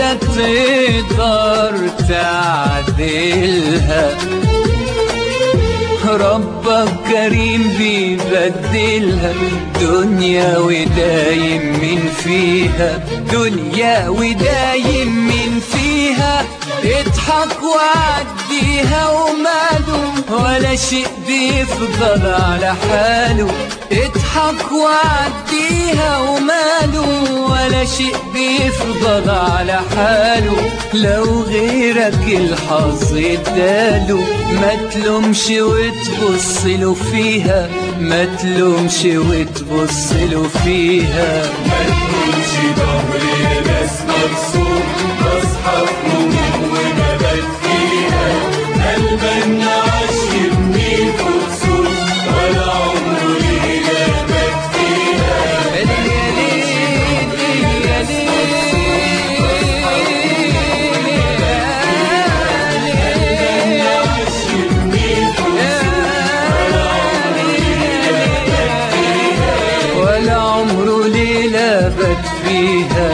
ولا تقدر تعدلها ربك كريم بيبدلها دنيا ودايم من فيها دنيا ودايم من فيها اضحك وعديها وماله ولا شيء بيفضل على حاله اضحك وعديها وماله ولا شيء بيفضل على حاله لو غيرك الحظ اداله ما تلومش وتبص له فيها ما تلومش وتبص له فيها ما تقولش ظهري ناس مكسور بصحى في هموم وببات فيها قلبا عشمني كسور ولا عمره ليلة بات فيها يا ليل يا ليل عشمني ولا عمره ليلة بات فيها